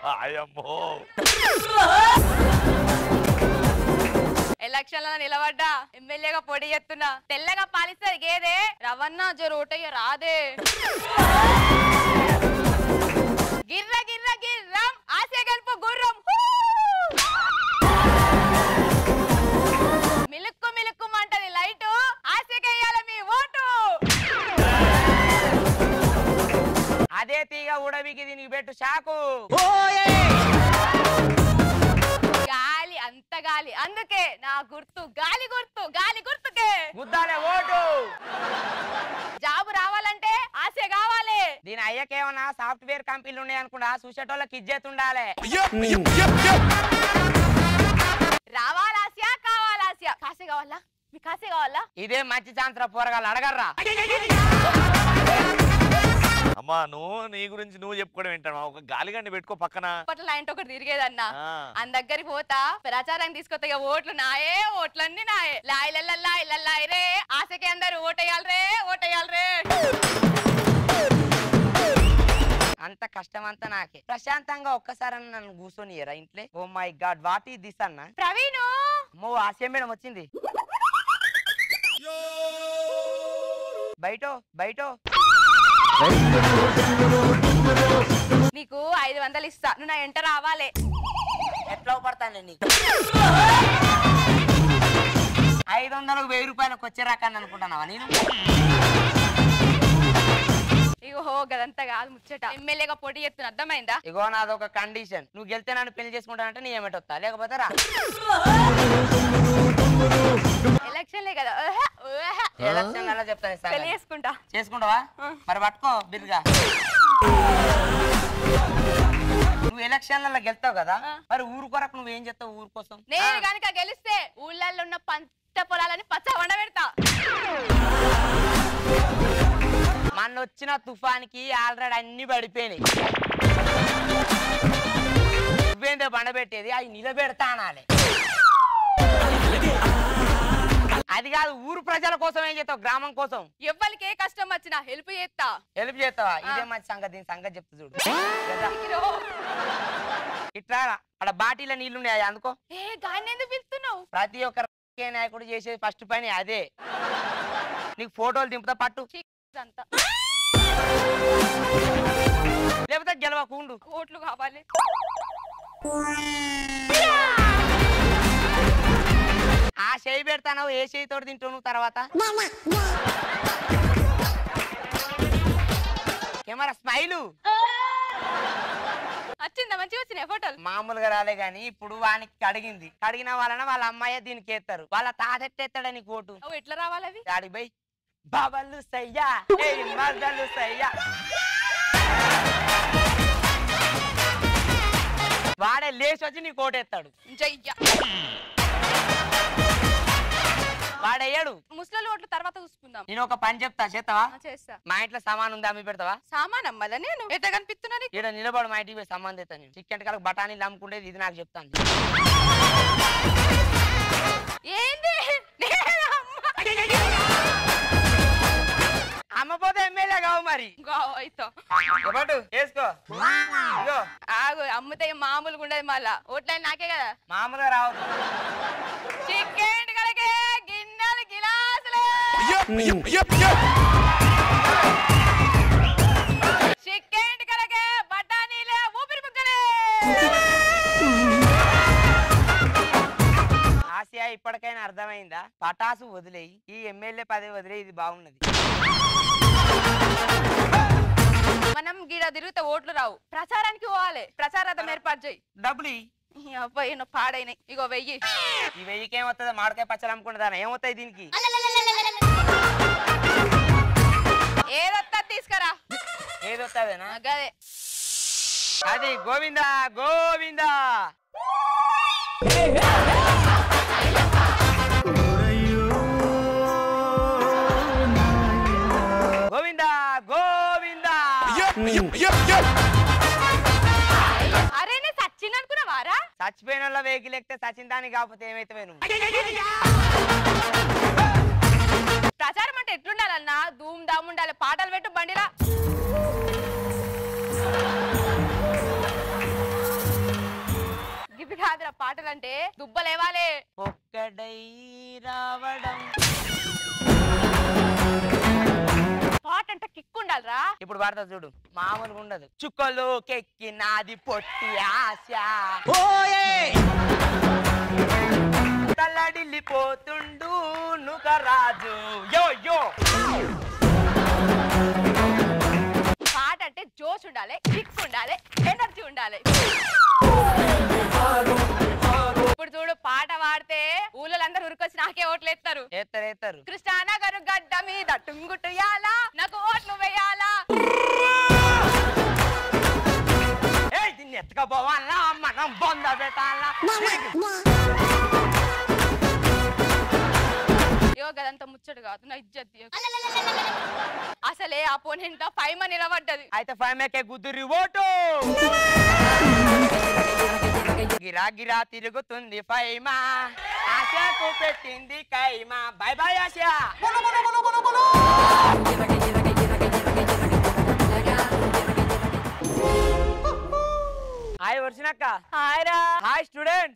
అయ్యమ్మో election లో నిలబడ్డా ఎమ్మెల్యేగా పొడి ఎత్తున్నా తెల్లగా పాలిస్తుంది గేదే రవణ జోరు ఓటయ్య రాదే గిర్ర గిర్ర గిర్రం ఆశ గెలుపు గుర్రం హూ! మిలుక్కు మిలుక్కు మంటది లైటు ఆశకెయ్యాల మీ ఓటు అదే తీగ ఉడవికి దీనికి పెట్టు షాకు గాలి అంత గాలి అందుకే నా గుర్తు గాలి గుర్తు గాలి గుర్తుకే గుద్దాలే ఓటు జాబు రావాలంటే ఆశ కావాలి దీని అయ్యకేమన్నా సాఫ్ట్వేర్ కంపెనీలు ఉన్నాయి అనుకుంటా చూసేటోళ్ళకి ఇజ్జత్ ఉండాలి రావాలాస్య కావాలాస్య కాసే కావాలా మీ కాసే కావాలా ఇదే మంచి చాంత్ర పోరగాళ్ళు అడగర్రా అమ్మా నువ్వు నీ గురించి నువ్వు చెప్పుకోవడం ఏంటమ్మా ఒక గాలిగండి పెట్టుకో పక్కన అప్పట్లో లైన్ ఒకటి తిరిగేదన్నా ఆ. అని దగ్గరికి పోతా ప్రచారానికి తీసుకొస్తా ఇక ఓట్లు నాయే ఓట్లన్నీ నాయే లాయ్ లల్లల్లా ఇల్లల్లాయ్ రే ఆశకి అందరు ఓటేయాలి రే ఓటేయాలి రే అంత కష్టం అంతా నాకే ప్రశాంతంగా ఒక్కసారి నన్ను కూర్చొని ఇంట్లో oh my god what is this అన్న ప్రవీణు మో ఆశయం మేడం వచ్చింది బయట బయట నీకు ఐదు వందలు ఇస్తా నువ్వు నా ఎంట రావాలి ఎట్లా పడతాను నీకు ఐదు వందలకు వెయ్యి రూపాయలకు వచ్చే రకాన్ని అనుకుంటున్నావా నేను ఇగో గదంతా కాదు ముచ్చట ఎమ్మెల్యేగా పోటీ చేస్తున్న అర్థమైందా ఇగో నాదొక కండిషన్ నువ్వు గెలితే నన్ను పెళ్లి చేసుకుంటానంటే నీ ఏమిటొస్తా లేకపోతే రా ఎలక్షన్లే కదా ఉహ్, ఉహ్. ఎలక్షన్ అలా చెప్తాను ఈ పెళ్లి సంగతి. చేసుకుంటా చేసుకుంటావా మరి పట్టుకో బిరుగా నువ్వు ఎలక్షన్లలో గెలుతావు కదా ఆ. మరి ఊరు కొరకు నువ్వు ఏం చేస్తావు ఊరు కోసం నేను ఆ, కనుక గెలిస్తే ఊళ్ళల్లో ఉన్న పంట పొలాలని పచ్చ వండ పెడతా మొన్న వచ్చిన తుఫానికి ఆల్రెడీ అన్ని పడిపోయినాయి నువ్వేందో బండబెట్టేది అవి నిలబెడతా అనాలి అది కాదు ఊరు ప్రజల కోసం ఏం చేస్తావు గ్రామం కోసం ఎవ్వరికి ఏ కష్టం వచ్చినా హెల్ప్ చేస్తా హెల్ప్ చేస్తావా ఇదే మంచి సంగతి దీని సంగతి చెప్తా చూడు కదా. ఇరో. ఇట్లా అక్కడ బాటిలో నీళ్లున్నాయి అందుకో ఏ గాన్ని ఎందుకు పిలుస్తున్నావు ప్రతి ఒక్క రాజకీయ నాయకుడు చేసే ఫస్ట్ పని అదే నీకు ఫోటోలు దింపుతా పట్టు అంతా లేకపోతే గెలవకుండు ఓట్లు కావాలి ఆ చేయి పెడతాను ఏ చేయి తోటి తింటావు నువ్వు తర్వాత కెమెరా స్మైలు వచ్చిందా మంచిగా వచ్చినాయి ఫోటోలు మామూలుగా రాలే గాని ఇప్పుడు వానికి కడిగింది కడిగిన వాళ్ళన వాళ్ళ అమ్మాయి దీనికి ఎత్తారు వాళ్ళ తాత ఎత్తేస్తాడని కోటు అవి ఎట్లా రావాలి అవి దాడి బై బాబల్లు సయ్యా ఏయ్ మర్దలు సయ్యా వాడే లేచి వచ్చి నీ కోటెత్తాడు జయ్య వాడయ్యాడు ముసలి ఓట్లు తర్వాత చూసుకుందాం నేను ఒక పని చెప్తా చేస్తావా ఆ, చేస్తా మా ఇంట్లో సామాన్ ఉందా అమ్మి పెడతావా సామాన్ అమ్మదా నేను ఎట్లా కనిపిస్తున్నా నీకు? ఈడ నిలబడు మా ఇంటికి పోయి సామాన్ తెస్తా నేను చికెన్ కాలకు బఠానీలు అమ్ముకుంటేది ఇది నాకు చెప్తాను ఏంది నేను అమ్మ. అమ్మపోతే ఎమ్మెల్యే కావు మరి గావ్ అయితా. ఇవ్వటు వేసుకో ఇగో ఆగు అమ్ముతే మామూలుగా ఉండదు మళ్ళా ఓట్లని నాకే కదా మామూలుగా రావద్దు చికెన్ కలకే గిన్నెలు గిలాసులు చికెన్ కలకే బఠానీలే ఊపిరి బుగ్గలే ఆసియా ఇప్పటికైనా అర్థమైందా పటాసు వదిలేయి ఈ ఎమ్మెల్యే పదవి వదిలే ఇది బాగున్నది మనం గిడ తిరిగితే ఓట్లు రావు ప్రచారానికి పోవాలి ప్రచారం ఏర్పాటు చేయి డబ్బులు ఇయ్యి. ఈ అబ్బాయి నువ్వు పాడైనాయి ఇగో వెయ్యి ఈ వెయ్యికి ఏమవుతుందో మామిడికాయ పచ్చడి అమ్ముకుంటుందా ఏమవుతాయి దీనికి ఏదొత్తా తీసుకురా ఏది వస్తుందేనా గదే అది గోవిందా గోవిందా గోవిందా గోవిందా అరే నేను సచ్చింది అనుకున్నావారా చచ్చిపోయిన వాళ్ళ వెహికల్ ఎక్కితే సచిన్ దానికి కాకపోతే ఏమైతే నువ్వు ప్రచారం అంటే ఎట్లుండాలన్నా ధూమ్ ధామ్ ఉండాలి పాటలు పెట్టు బండిలా పాటలంటే దుబ్బలేవాలే ఒక్కడై రావడం పాట అంటే కిక్ ఉండాలిరా ఇప్పుడు పడతా చూడు మామూలుగా ఉండదు చుక్కలు కెక్కి నాది పొట్టి ఆశ తల్లడిల్లిపోతుండు నుగరాజు యో యో పాట అంటే జోష్ ఉండాలి కిక్ ఉండాలి ఎనర్జీ ఉండాలి ఇప్పుడు చూడు పాట పాడితే ఊళ్ళోళ్ళందరూ ఉరికొచ్చి నాకే ఓట్లు ఎత్తారు ఏత్తరు ఏత్తరు కృష్ణానగర్ గడ్డ మీద టుంగుటుయాలా నాకు ఓట్లు వేయాలా ఏ దీన్ని ఎత్తుకపోవాలా మనం బొంద పెట్టాలా యో గదంతా ముచ్చడు కాదు నా ఇజ్జత్ తీయకు. అసలే అపోనెంట్ ఫైవ్ నిలబడ్డది అయితే ఫైవ్ మేకే గుద్దురి ఓటు గిరా గిరా తిరుగుతుంది ఫైమా ఆశకు పెట్టింది కైమా బై బై ఆశ హాయ్ వర్షినక్క హాయ్ రా హాయ్ స్టూడెంట్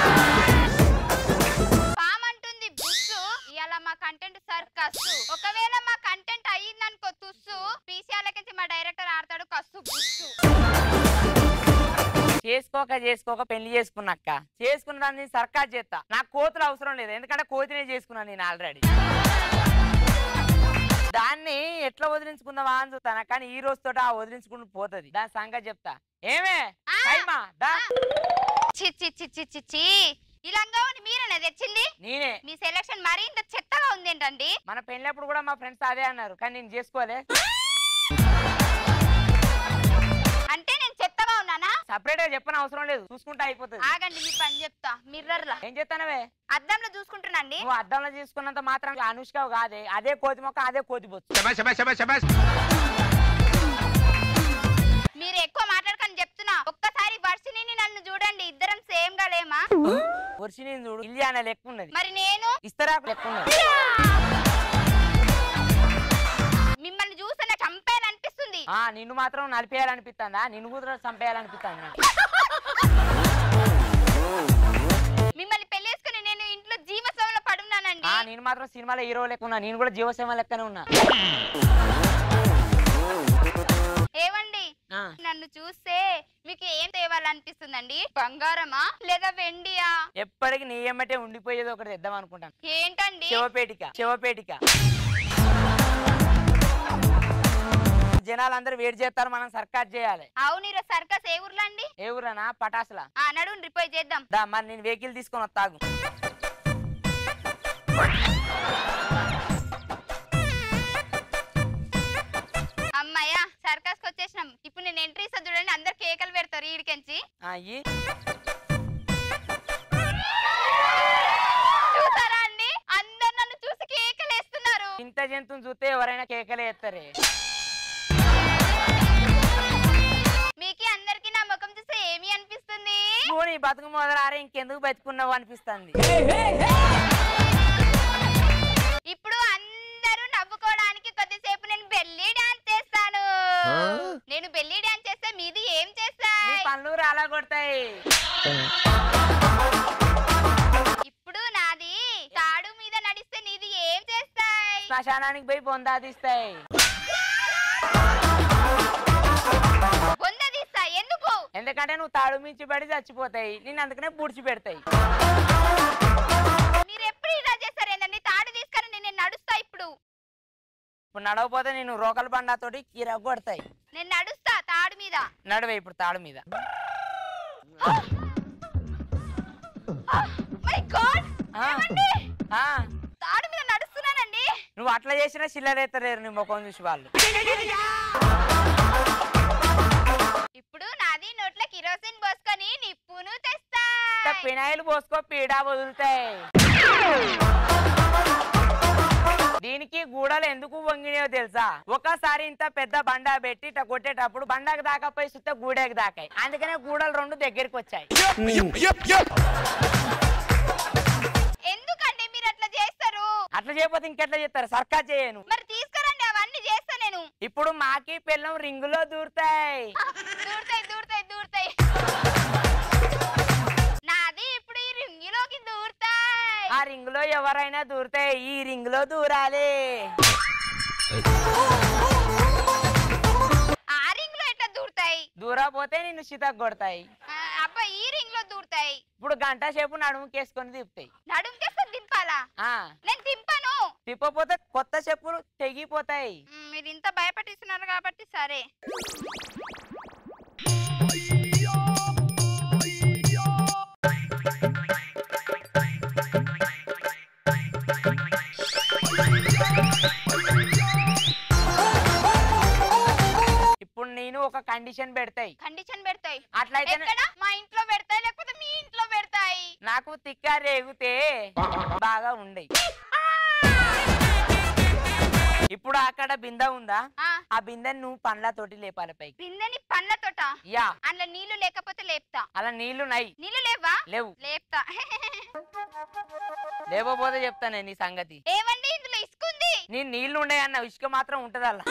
పామ్ అంటుంది బుస్సు ఇవాళ మా కంటెంట్ సర్కస్ ఒకవేళ మా కంటెంట్ అయ్యిందనుకో తుస్సు పీసీఆర్లకి మా డైరెక్టర్ ఆడతాడు కస్సు బుస్సు చేసుకోక చేసుకోక పెళ్లి చేసుకున్నాక్క చేసుకున్న దాన్ని సర్కార్ చేస్తా నాకు కోతులు అవసరం లేదు ఎందుకంటే కోతినే చేసుకున్నాను నేను ఆల్రెడీ దాన్ని ఎట్లా వదిలించుకుందామా అని చూస్తాను కానీ ఈ రోజు తోట ఆ వదిలించుకుంటూ పోతుంది దాని సంగతి చెప్తా ఏమే ఆ. టైమా దా చి చి చి చి చి చి ఈ లంగావుని మీరేనా తెచ్చింది నేనే మీ సెలక్షన్ మరీ ఇంత చెత్తగా ఉంది ఏంటండి మన పెళ్ళప్పుడు కూడా మా ఫ్రెండ్స్ అదే అన్నారు కానీ నేను చేసుకోలే అంటే నేను చెత్తగా ఉన్నానా సపరేట్ గా చెప్పని అవసరం లేదు చూసుకుంటే అయిపోతుంది ఆగండి మీ పని చెప్తా మిర్రర్ లా ఏం చెప్తానవే అద్దంలో చూసుకుంటున్నాండి నువ్వు అద్దంలో చేసుకున్నంత మాత్రం అనుష్క కాదే అదే కోతి మొక్క అదే కోతి బొచ్చు మీరు ఎక్కువ మాట్లాడకని చెప్తున్నా ఒక్కసారి వర్షిని నన్ను చూడండి ఇద్దరం సేమ్ గా లేమా వర్షిని చూడు ఇల్లియాన లెక్క ఉన్నది మరి నేను ఇస్తరాకు లెక్క ఉన్నది మిమ్మల్ని చూస్తే నాకు చంపేయాలనిపిస్తుంది ఆ నిన్ను మాత్రం నలిపేయాలనిపిస్తుందా నిన్ను కూడా చంపేయాలనిపిస్తుంది నాకు. మిమ్మల్ని పెళ్లి నేను ఇంట్లో జీవసంలో పడున్నానండి ఆ నేను మాత్రం సినిమాలో హీరో లెక్క ఉన్నా నేను కూడా జీవసేమ లెక్కనే ఉన్నా ఏవండి ఆ, నన్ను చూస్తే మీకు ఏం తేవాలనిపిస్తుందండి బంగారమా లేదా వెండియా ఎప్పటికి నీ ఎమ్మటే ఉండిపోయేది ఒకటి తెద్దాం అనుకుంటాను ఏంటండి శివపేటిక శివపేటిక జనాలందరూ వేడి చేస్తారు మనం సర్కార్ చేయాలి అవును ఈరోజు సర్కస్ ఏ ఊర్లో అండి ఏ ఊరనా పటాసులా ఆ నడువుని రిపోయి చేద్దాం దా మరి నేను వెహికల్ తీసుకొని వస్తాగు అమ్మాయ్యా సర్కస్ కి వచ్చేసినాం ఇప్పుడు నేను ఎంట్రీ ఇస్తా చూడండి అందరు కేకలు పెడతారు ఈడికెంచి ఆ, ఇయ్యి. చూసారా అండి అందరు నన్ను చూసి కేకలు వేస్తున్నారు ఇంత జంతువుని చూస్తే ఎవరైనా కేకలే ఎత్తారే మీకు అందరికి నా ముఖం చూస్తే ఏమి అనిపిస్తుంది నువ్వు నీ బతుకు మొదలారే ఇంకెందుకు బతుకున్నావు అనిపిస్తుంది ఇప్పుడు అందరూ నవ్వుకోవడానికి కొద్దిసేపు నేను బెల్లీ డాన్స్ చేస్తాను నేను బెల్లీ డాన్స్ చేస్తే మీది ఏం నీ చేస్తాయి పనులు రాలా కొడతాయి ఇప్పుడు నాది తాడు మీద నడిస్తే నీది ఏం చేస్తాయి శ్మశానానికి పోయి బొందాదిస్తాయి పొందదీస్తాయి ఎందుకు ఎందుకంటే నువ్వు తాడు మించి పడి చచ్చిపోతాయి నేను అందుకనే పూడ్చి పెడతాయి మీరు ఎప్పుడు ఇలా చేస్తారు ఏంటండి తాడు తీసుకొని నేను నడుస్తా ఇప్పుడు ఇప్పుడు నడవపోతే నేను రోకల బండాతోటి కీర కొడతాయి నేను నడుస్తా తాడు మీద నడవే ఇప్పుడు తాడు మీద మై గాడ్ ఆ. ఏమండి ఆ, తాడు మీద నడుస్తున్నానండి నువ్వు అట్లా చేసినా చిల్లరేత్తలేరు నీ ముఖం చూసి వాళ్ళు ఇప్పుడు నాది నోట్ల కిరోసిన్ పోసుకొని నిప్పును తెస్తా ఇంకా పినాయిలు పోసుకో పీడా వదులుతాయి దీనికి గూడలు ఎందుకు వంగినాయో తెలుసా ఒకసారి ఇంత పెద్ద బండా పెట్టి ఇట్లా కొట్టేటప్పుడు బండకు దాకపోయి సుత్తే గూడెకి దాకాయి అందుకనే గూడలు రెండు దగ్గరికి వచ్చాయి ఎందుకండి మీరు అట్లా చేస్తారు అట్లా చేయకపోతే ఇంకెట్లా చేస్తారు సర్కార్ చేయను మరి తీసుకురండి అవన్నీ చేస్తా నేను ఇప్పుడు మాకి పిల్లం రింగులో దూరుతాయి దూరుతాయి దూరుతాయి దూరుతాయి నాది ఆ రింగ్ లో ఎవరైనా దూరితే ఈ రింగ్ లో దూరాలి ఆ రింగ్ లో ఎట్లా దూరుతాయి దూరపోతే నిన్ను చితక్ కొడతాయి ఆ, అబ్బా ఈ రింగ్ లో దూరుతాయి ఇప్పుడు గంట సేపు నడుముకేసుకొని తిప్పుతాయి నడుముకేసుకొని దింపాలా ఆ నేను దింపను తిప్పపోతే కొత్త చెప్పులు తెగిపోతాయి మ్, మీరు ఇంత భయపెట్టిస్తున్నారు కాబట్టి సరే ఇప్పుడు నేను ఒక కండిషన్ పెడతాయి కండిషన్ పెడతాయి అట్లయితే ఎక్కడ మా ఇంట్లో పెడతాయి లేకపోతే మీ ఇంట్లో పెడతాయి నాకు తిక్క రేగితే బాగా ఉండయి ఇప్పుడు అక్కడ బిందె ఉందా ఆ ఆ బిందెని నువ్వు పండ్లతోటి లేపాలి పైకి బిందెని పండ్లతోట యా అందులో నీళ్లు లేకపోతే లేపుతా అలా నీళ్లు నై నీళ్లు లేవా లేవు లేపుతా లేకపోతే చెప్తానే నీ సంగతి ఏమండి ఇందులో ఇసుకుంది నీ నీళ్లు ఉండే అన్న ఇసుక మాత్రం ఉంటది అలా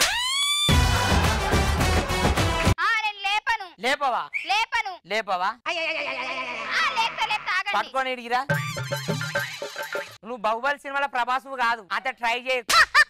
ఆ నేను లేపను లేపవా లేపను లేపవా ఆ లేపుతా లేపుతా ఆగండి పట్టుకొని ఇడిగిరా నువ్వు బాహుబలి సినిమాలో ప్రభాసు కాదు అంత ట్రై చేయ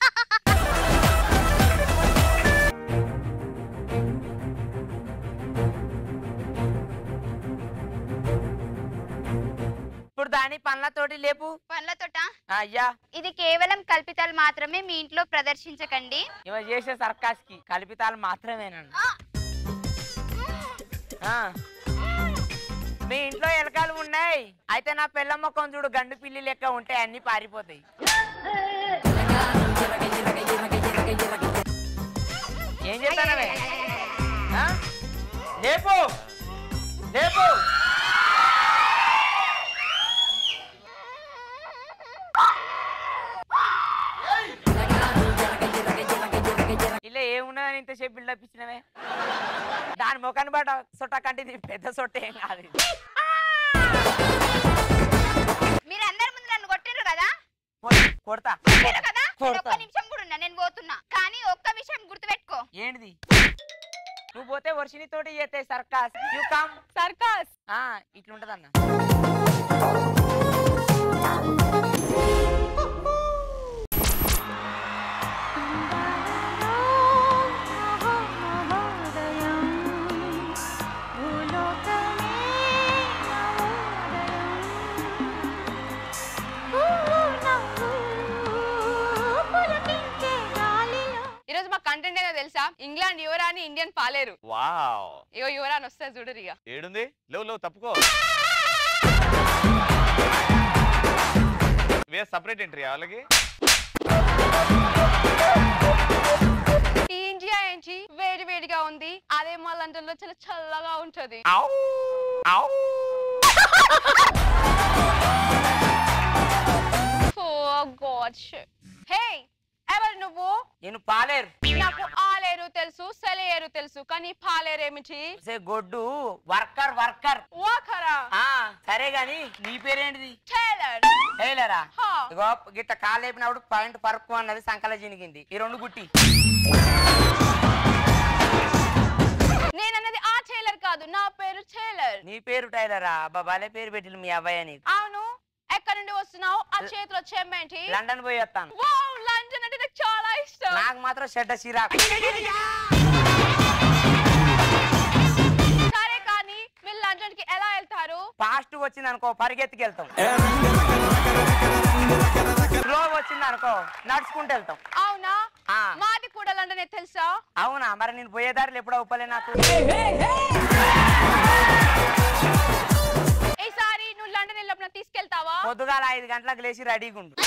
ఇప్పుడు దాని పండ్లతోటి లేపు పండ్లతోట ఆ, అయ్యా ఇది కేవలం కల్పితాలు మాత్రమే మీ ఇంట్లో ప్రదర్శించకండి ఇవ చేసే సర్కాస్ కి కల్పితాలు మాత్రమేనండి ఆ. మీ ఇంట్లో ఎలకాలు ఉన్నాయి అయితే నా పిల్ల మొక్కం చూడు గండు పిల్లి లెక్క ఉంటే అన్ని పారిపోతాయి ఏం చేస్తానవే ఆ? లేపు లేపు ఇలా ఏమున్నదని ఇంతసేపు బిల్డప్ ఇచ్చినవే దాని ముఖాన్ని బట్ట సొట్ట కంటే ఇది పెద్ద సొట్ట ఏం కాదు ఇది. మీరు అందరి ముందు నన్ను కొట్టిండ్రు కదా కొ- కొడతా కొట్టిండ్రు కదా నేను కొడతా ఒక్క నిమిషం కూడా ఉన్నా నేను పోతున్నా కానీ ఒక్క విషయం గుర్తుపెట్టుకో ఏంటిది నువ్వు పోతే వర్షిని తోటి చేస్తే సర్కాస్ యూ కమ్ సర్కస్ ఆ ఇట్లుంటదన్న ఈరోజు మా కంటెంట్ ఏదో తెలుసా ఇంగ్లాండ్ యువరాని ఇండియన్ పాలేరు వావ్ ఇగో యువరాని వస్తుంది చూడరు ఇక ఏడుంది లేవు లేవు తప్పుకో వే సపరేట్ ఎంట్రీ వాళ్ళకి ఈ ఇండియా ఏంటి వేడి వేడిగా ఉంది అదే మా లండన్ లో చాలా చల్లగా ఉంటది గాడ్ హే ఎవరు నువ్వు నేను పాలేరు నాకు ఆలేరు తెలుసు సెలయేరు తెలుసు కానీ పాలేరు ఏమిటి సే గొడ్డు వర్కర్ వర్కర్ వాకరా ఆ సరే గాని నీ పేరేంటిది టైలర్ టైలరా హా. ఇగో గిట్ట కాలు లేపినప్పుడు పాయింట్ పరుపు అన్నది సంకల జినిగింది ఈ రెండు గుట్టి నేనన్నది ఆ టైలర్ కాదు నా పేరు టైలర్ నీ పేరు టైలరా అబ్బా భలే పేరు పెట్టిండు మీ అబ్బాయి నీకు అవును ఎక్కడి నుండి వస్తున్నావు ఆ చేతిలో చెమ్మేంటి లండన్ పోయి వస్తాను వావ్ లండన్ అంటే నాకు చాలా ఇష్టం నాకు మాత్రం చెడ్డ చిరాకు సరే కానీ మీరు లండన్ కి ఎలా వెళ్తారు ఫాస్ట్ వచ్చింది అనుకో పరిగెత్తుకు వెళ్తాం స్లో వచ్చింది అనుకో నడుచుకుంటూ వెళ్తాం అవునా ఆ. మాది కూడా లండన్ తెలుసా అవునా మరి నేను పోయేదారులు ఎప్పుడో ఉప్పలే నాకు ఈసారి నువ్వు లండన్ వెళ్ళినప్పుడు నాకు తీసుకెళ్తావా పొద్దుగాల ఐదు గంటలకు లేచి రెడీగా ఉండు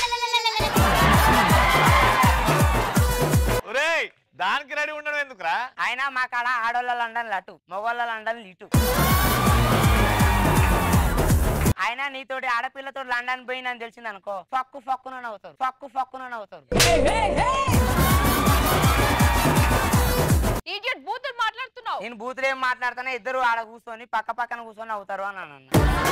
ఒరేయ్ దానికి రెడీ ఉండడం ఎందుకురా అయినా మా కాడ ఆడోళ్ళ లండన్ అటు మగవాళ్ళ లండన్ ఇటు అయినా నీతోటి ఆడపిల్లతో లండన్ పోయిందని తెలిసింది అనుకో ఫక్కు ఫక్కున నవ్వుతారు ఫక్కు ఫక్కున నవ్వుతారు ఇడియట్ బూతులు మాట్లాడుతున్నావు నేను బూతులు ఏం మాట్లాడుతున్నా ఇద్దరు ఆడ కూర్చొని పక్క పక్కన కూర్చొని అవుతారు అని అన్నాను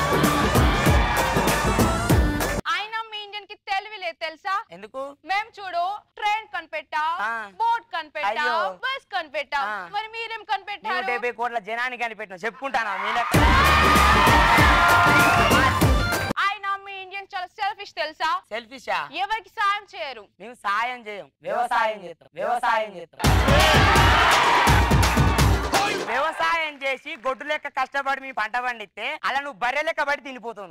అయినా మీ ఇండియన్ కి తెలివి లేదు తెలుసా ఎందుకు మేం చూడు ట్రైన్ కనిపెట్టా ఆ. బోట్ కనిపెట్టా అయ్యో. బస్ కనిపెట్టా ఆ. మరి మీరేం నూట కనిపెట్టారు డెబ్బై కోట్ల జనానికి కనిపెట్టిన చెప్పుకుంటానా మీ లెక్క అయినా మీ ఇండియన్ చాలా సెల్ఫిష్ సెల్ఫిష్ తెలుసా సెల్ఫిషా ఎవరికి సాయం చేయరు మేము సాయం చేయం వ్యవసాయం చేస్తాం వ్యవసాయం చేస్తాం వ్యవసాయం చేసి గొడ్డు లెక్క కష్టపడి మీ పంట పండిస్తే అలా నువ్వు బర్రె లెక్క పడి తినిపోతావు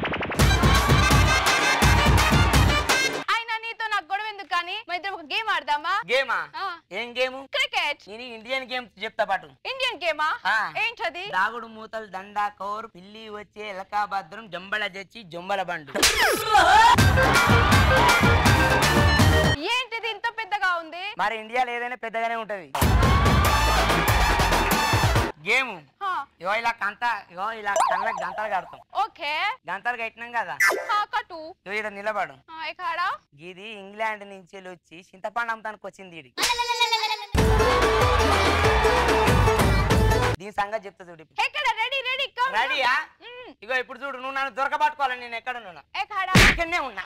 అయినా నీతో నాకు గొడవ ఎందుకు కానీ మా ఇద్దరం ఒక గేమ్ ఆడదామా గేమా ఆ, ఏం గేము క్రికెట్ నేను ఇండియన్ గేమ్ చెప్తా పాటు ఇండియన్ గేమా ఆ. ఏంటది దాగుడు మూతలు దండా కౌర్ పిల్లి వచ్చే ఎలకా భద్రం జంబల జచ్చి జంబల బండు ఏంటిది ఇంత పెద్దగా ఉంది మరి ఇండియాలో ఏదైనా పెద్దగానే ఉంటది గేమ్ హా, ఇగో ఇలా కంత ఇగో ఇలా కళ్ళకి గంటలు కడతాం ఓకే గంటలు కట్టినాం కదా హా, కట్టు ఇగో ఇక్కడ నిలబడు హా, ఎక్కడా ఇది ఇంగ్లాండ్ నుంచి వెళ్ళి వచ్చి చింతపండు అమ్మటానికి వచ్చింది ఇది దీని సంగతి చెప్తా చూడు ఇప్పుడు. ఎక్కడ రెడీ రెడీ రెడీయా ఇగో ఇప్పుడు చూడు నువ్వు నన్ను దొరకబట్టుకోవాలి నేను ఎక్కడ ఉన్నా ఎక్కడా ఇక్కడనే ఉన్నా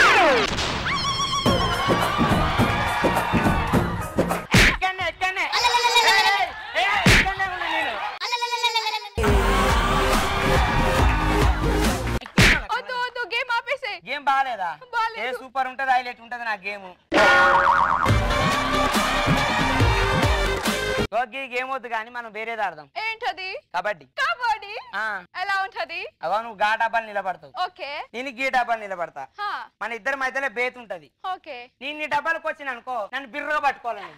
ఇక్కడనే ఇక్కడనే ఏయ్, ఏయ్, ఇక్కడనే ఉన్నా నేను వద్దు వద్దు గేమ్ ఆపేసే గేమ్ బాగాలేదా బాలేదు. ఏ సూపర్ ఉంటది హైలైట్ ఉంటది నా గేమ్ ఓకే గేమ్ వద్దు కానీ మనం వేరేది ఆడదాం ఏంటది కబడ్డీ కబడ్డీ ఆ ఎలా ఉంటది అగో నువ్వు గా డబ్బాలు నిలబడతావు ఓకే నేను గీ డబ్బాలు నిలబడతా హా మన ఇద్దరి మధ్యలో బేత్ ఉంటది ఓకే నేను నీ డబ్బాలకు వచ్చిన అనుకో నన్ను బిర్రగా పట్టుకోవాలని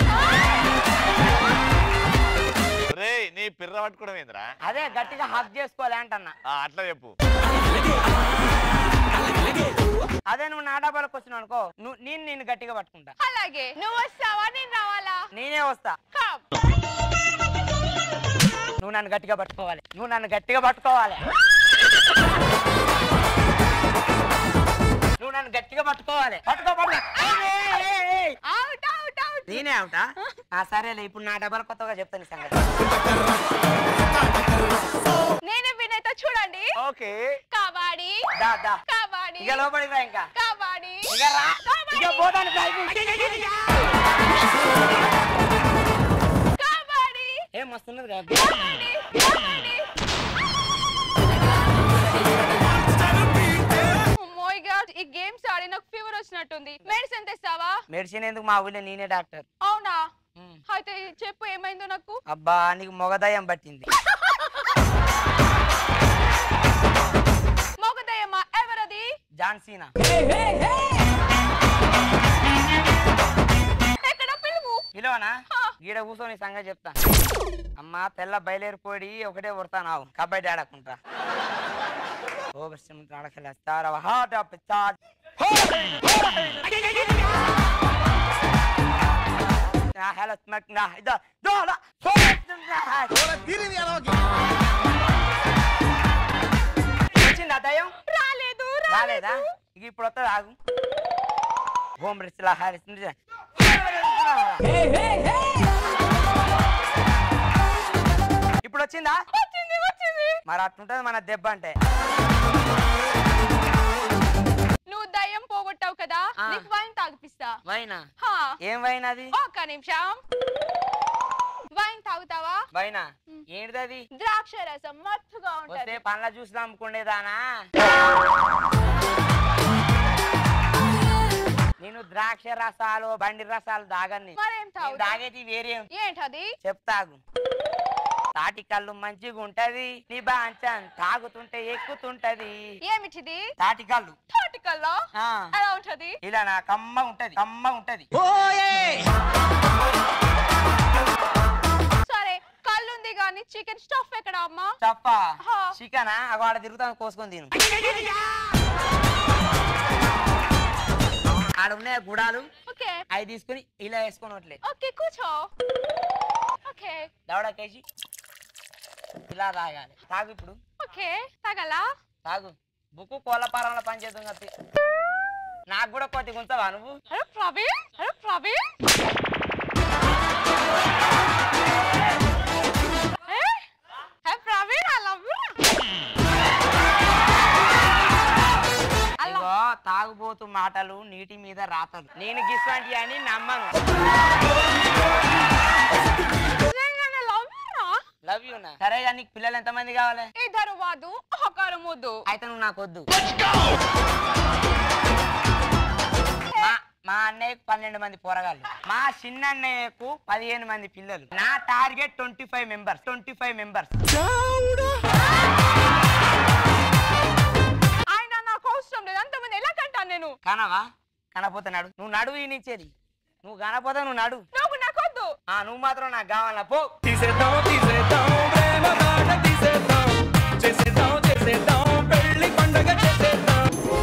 రే నీ పిర్ర పట్టుకోవడం ఏందిరా అదే గట్టిగా హక్ చేసుకోవాలి అంటన్నా ఆ, అట్లా చెప్పు అదే నువ్వు నా డబ్బాలకు వచ్చినావు అనుకో నువ్వు నేను నిన్ను గట్టిగా పట్టుకుంటా అలాగే నువ్వు వస్తావా నేను రావాలా నేనే వస్తా కమ్ నువ్వు నన్ను గట్టిగా పట్టుకోవాలి నువ్వు నన్ను గట్టిగా పట్టుకోవాలి నువ్వు నన్ను గట్టిగా పట్టుకోవాలి పట్టుకో పట్టుకో ఏయ్, ఏయ్, ఏయ్, ఏయ్. అవుట్ అవుట్ అవుట్ నేనే అవుతా ఆ సరేలే ఇప్పుడు నా డబ్బాలు కొత్తగా చెప్తాను ఈ సంగతి నేనే వినైతే చూడండి ఓకే కబడ్డీ దా దా కబడ్డీ ఇక లోపలికి రా ఇంకా కబడ్డీ ఇక రా ఇక పోతాను ప్రయత్నం. కబడ్డీ ఏం మస్తున్నది కదా కబడ్డీ కబడ్డీ మోయ్ గాడ్ ఈ గేమ్స్ ఆడి నాకు ఫీవర్ వచ్చినట్టుంది మెడిసిన్ తెస్తావా మెడిసిన్ ఎందుకు మా ఊళ్ళో నేనే డాక్టర్ అవునా ఉమ్. అయితే చెప్పు ఏమైందో నాకు అబ్బా నీకు మొగదయం పట్టింది మొగదయ్యమ్మ ఎవరది జాన్సీనా ఎక్కడ పిలువు పిలువనా గీడ కూర్చొని సంగతి చెప్తా అమ్మా తెల్ల బయలుదేరిపోయి ఒకటే కొడతానావు కబడ్డీ ఆడకుంటా ఓ బస్సు ఆడకెళ్ళేస్తారా హాట్ ఆఫ్ చార్జ్ హలో స్మక్ నా ఇదో దోల వచ్చిందా దయం రాలేదు రాలేదా ఇక ఇప్పుడు వస్తుంది ఆగు హోమ్ రిస్లా హారిస్ ఇప్పుడు వచ్చిందా వచ్చింది వచ్చింది మరి అట్లుంటది మన దెబ్బ అంటే నువ్వు దయ్యం పోగొట్టావు కదా ఆ. నీకు వైన్ తాగిపిస్తా వైనా హా ఏం వైన్ అది ఒక్క నిమిషం వైన్ తాగుతావా వైనా ఏంటిది అది ద్రాక్ష రసం మత్తుగా వస్తే ఉంటది పండ్ల జ్యూస్ అమ్ముకునేదానా నేను ద్రాక్ష రసాలు బండి రసాలు దాగని మరేం నేను తాగుతావు తాగేది వేరే ఏంటది చెప్తాగు తాటి కళ్ళు మంచిగా ఉంటది నీ బాంచన్ తాగుతుంటే ఎక్కుతుంటది ఏమిటిది తాటి కళ్ళు తాటికల్లో ఆ, ఎలా ఉంటది ఇలా నా కమ్మ ఉంటది కమ్మ ఉంటది సరే కళ్ళుంది గాని చికెన్ స్టఫ్ ఎక్కడ అమ్మా చప్ప హా. చికెనా అగో ఆడ తిరుగుతాను కోసుకొని తిను ఆడ ఉన్నాయి గుడాలు ఓకే అవి తీసుకుని ఇలా వేసుకొని వట్లే ఓకే కూర్చో ఓకే దవడకేసి ఇలా తాగాలి తాగు ఇప్పుడు ఓకే తగలా తాగు బుక్కు కోళ్ళపారంలో పనిచేద్దాం కత్తి నాకు కూడా కొద్దిగా ఉంచవా నువ్వు హలో ప్రవీణ్ హలో ప్రవీణ్ ఏ? Hey Praveen I love you ఇగో తాగుబోతు మాటలు నీటి మీద రాతలు నేను గిస్వంటి అని నమ్మను నిజంగానే లవ్ యు లవ్ యూ నా సరే కానీ నీకు పిల్లలు ఎంతమంది కావాలి ఇద్దరు వాదు ఒకరు ముద్దు అయితే నువ్వు నాకు వద్దు మా అన్నయ్యకు పన్నెండు మంది పోరగాళ్ళు మా చిన్న అన్నయ్యకు పదిహేను మంది పిల్లలు నా target twenty five members twenty five members ఆయన నాకు అవసరం లేదు అంతమంది ఎలా కంటాను నేను కనవా కనపోతే నడు నువ్వు నడువు ఈ నిచ్చేది నువ్వు కనపోతే నువ్వు నడు నువ్వు నాకొద్దు ఆ నువ్వు మాత్రం నాకు కావాలా పో తీసేద్దాం తీసేద్దాం ప్రేమ బాట తీసేద్దాం చేసేద్దాం చేసేద్దాం పెళ్లి పండగ చేసేద్దాం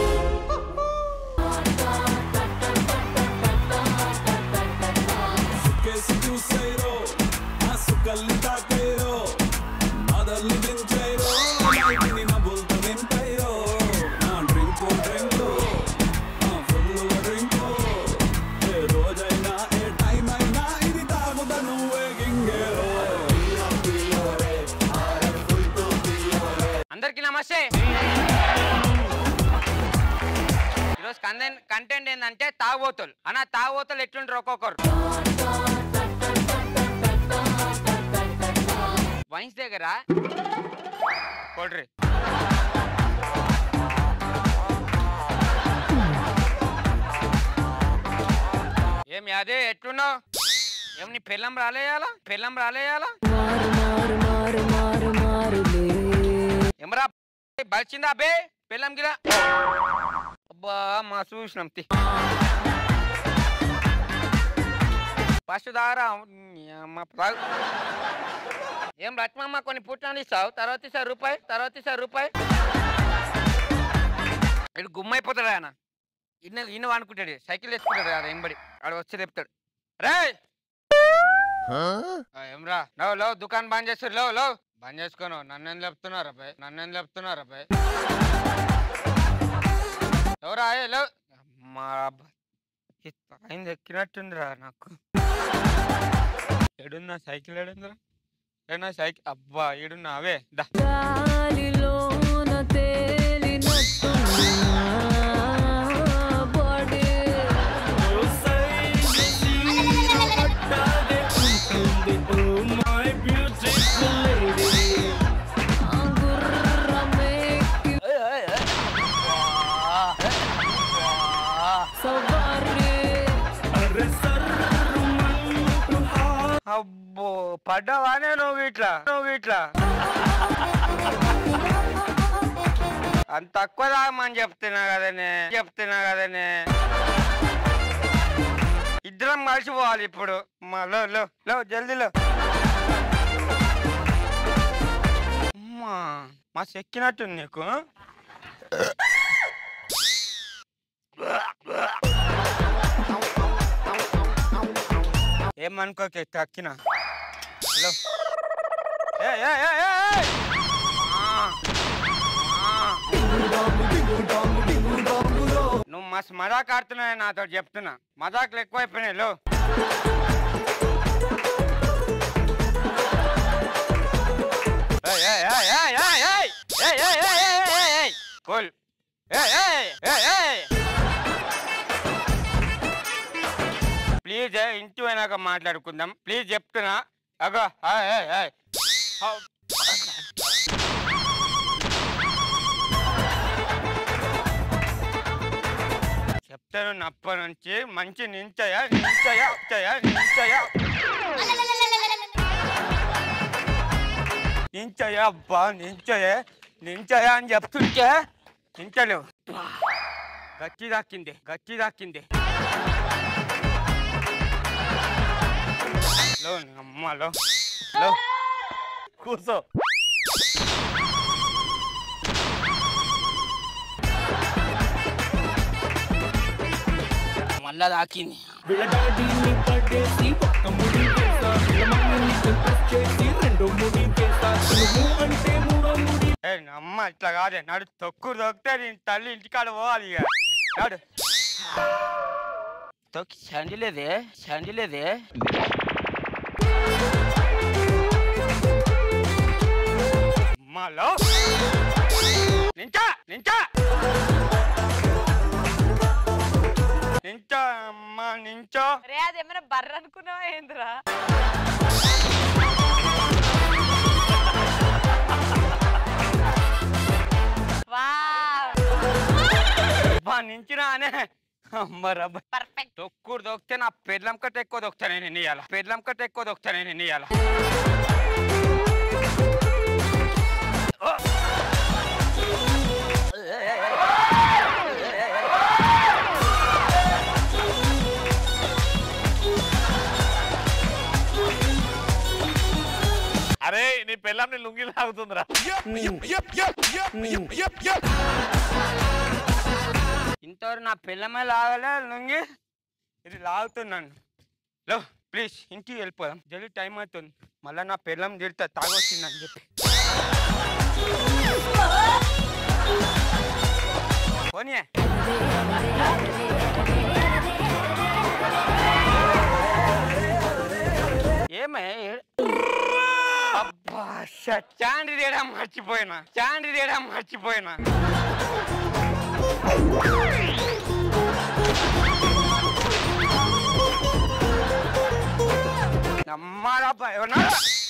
Succhesi tu sei ro, a succallita che ro, adalli vinceiro, quindi na volta vinceiro, na drinko drinko, na fullo drinko, e రోజైనా ఏ టైం అయినా ఇది తాగుదా నువ్వే గింగేరో అందరికి నమస్తే ఈరోజు కంటెంట్ కంటెంట్ ఏంటంటే తాగుబోతులు అన్న తాగుబోతులు ఎట్లుంటారు ఒక్కొక్కరు వైన్స్ దగ్గర కొడ్రి ఏమి అదే ఎట్లున్నావు ఏమి నీ పెళ్ళం రాలేయాలా పెళ్ళం రాలేయాలా ఏమరా బలిచిందా బే పెళ్ళం గిరా అబ్బా మా చూసినాం తి ఫస్ట్ దారా మా ప్రా- ఏం రత్నమ్మ కొన్ని పుట్టాలు ఇస్తావు తర్వాత ఇస్తారు రూపాయి తర్వాత ఇస్తారు రూపాయి ఇటు గుమ్మైపోతాడు ఆయన ఇన్న ఇన్న అనుకుంటాడు సైకిల్ వేసుకుంటాడు కదా ఎంబడి ఆడు వచ్చి చెప్తాడు రే ఏమ్రా లో లో దుకాణం బంద్ చేస్తారు లో లో బంద్ చేసుకోను నన్నేం చెప్తున్నారు అబ్బాయి నన్నేం చెప్తున్నారు అబ్బాయి ఎవరా ఏ లో మా అబ్బాయి అయింది ఎక్కినట్టుందిరా నాకు ఎడున్నా సైకిల్ ఎడుందిరా ఏనా సైకిల్ అబ్బా ఏడున్నా అవే దా గాలిలోన తేలినట్టున్నా body. ఆ గుర్రమెక్కి సవారీ అబ్బో పడ్డావానే నువ్వు ఇట్లా నువ్వు ఇట్లా అంత తక్కువ తాగమని చెప్తున్నా కదనే చెప్తున్నా కదనే ఇద్దరం కలిసిపోవాలి ఇప్పుడు మా లో లో లో జల్దీలో అమ్మా మా చెక్కినట్టుంది నీకు ఏమనుకోకే తక్కిన హలో ఏ ఏ ఏ ఏ ఏ! ఆ, ఆ. నువ్వు మస్తు మజాక్ ఆడుతున్నావు నాతో చెప్తున్నా మజాకులు ఎక్కువైపోయినాయి లో ఏయ్, ఏయ్, ఏయ్, ఏయ్, ఏయ్, ఏయ్! ఏయ్, ఏయ్, ఏయ్, ఏయ్, ఏయ్, ఏయ్! కూల్ ఏయ్, ఏయ్, ఏయ్, ఏయ్! ప్లీజ్ ఇంటి పోయినాక మాట్లాడుకుందాం ప్లీజ్ చెప్తున్నా అగో ఏయ్, ఏయ్, ఏయ్. హౌ- చెప్తాను నప్ప నుంచి మంచి నించయ నించయ నించయ నించయ నించయ అబ్బా నించయ నించయ అని చెప్తుంటే నించలేవు గచ్చి దాక్కింది గచ్చి దాక్కింది లో నీ అమ్మ లో లో కూర్చో మళ్ళా దాకింది విడగాడిని పడేసి ఒక్క ముడి వేస్తా విలమానిని ఇంప్రెస్ చేసి రెండో ముడి వేస్తా నువ్వు అంటే మూడో ముడి ఏ నా అమ్మ ఇట్లా కాదే నడు తొక్కు తొక్కితే నీ తల్లి ఇంటికాడ పోవాలి ఇక నాడు తొక్కి చండిలేదే చండిలేదే అమ్మలో నించా నించా నించో అమ్మా నించో రే అది ఏమైనా బర్ర అనుకున్నావా ఏంద్రా వావ్ అబ్బా నించినా అనే అమ్మరా పర్ఫెక్ట్ తొక్కుడు దొక్కితే నా పెడ్లం కట్ట ఎక్కువ దొక్కుతానే నేను ఇయ్యాల పెడ్లం కట్ట ఎక్కువ దొక్కుతానే నేను ఇయ్యాల అరే నీ పెళ్ళం నీ లుంగి లాగుతుందిరా ఇంతవరకు నా పిల్లమే లాగలే లుంగి ఇది లాగుతున్నాను లో ప్లీజ్ ఇంటికి వెళ్ళిపోదాం జల్దీ టైం అవుతుంది మళ్ళీ నా పిల్లం తిడతా తాగొచ్చిందని చెప్పి పోనీ ఏమే అబ్బా చాండి తేడా మర్చిపోయినా చాండి తేడా మర్చిపోయినా నమ్మాలబ్బా ఎవరన్నా